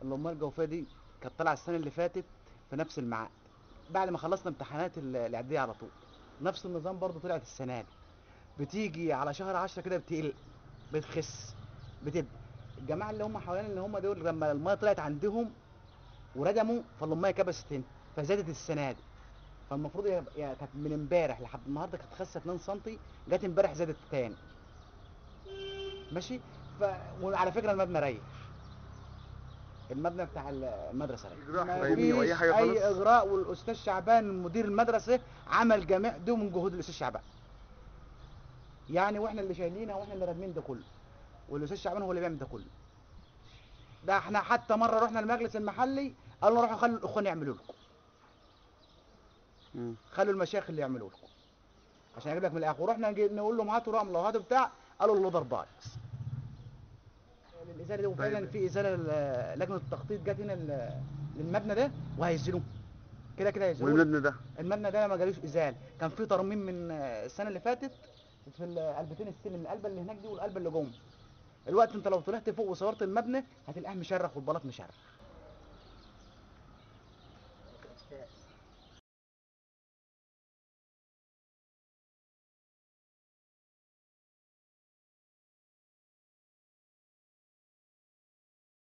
الامال الجوفيه دي كانت طالعه السنه اللي فاتت في نفس الميعاد بعد ما خلصنا امتحانات ال- الاعداديه على طول نفس النظام برضو طلعت السنه دي بتيجي على شهر 10 كده بتقل بتخس بتبدا الجماعه اللي هم حوالين اللي هم دول لما الميه طلعت عندهم وردموا فالميه كبست هنا فزادت السنه دي فالمفروض هي هي كانت من امبارح لحد النهارده كانت خاسه 2 سم جت امبارح زادت تاني ماشي ف... وعلى فكره المبنى ريح المبنى بتاع المدرسه ريح إجراء ما حرامي أو أي فيش حاجة خالص؟ اي اجراء والاستاذ شعبان مدير المدرسه عمل جميع ده من جهود الاستاذ شعبان يعني واحنا اللي شايلينها واحنا اللي رامين ده كله والاستاذ شعبان هو اللي بيعمل ده كله ده احنا حتى مره رحنا المجلس المحلي قالوا روحوا خلوا الاخوان يعملوا لكم مم. خلوا المشايخ اللي يعملوا لكم عشان اجيب لك من الاخر ورحنا نجي- نقول لهم هاتوا رمله وهاتوا بتاع قالوا اللودر بايظ الازاله دي وفعلا طيب. في ازاله ل- لجنه التخطيط جت هنا ل- للمبنى ده وهيزلوه كده كده هيزلوه والمبنى ده المبنى ده ما جالوش ازال كان في ترميم من آه، السنه اللي فاتت في القلبتين السلم القلبه اللي هناك دي والقلبه اللي جوه الوقت انت لو طلعت فوق وصورت المبنى هتلاقيه مشرخ والبلاط مشرخ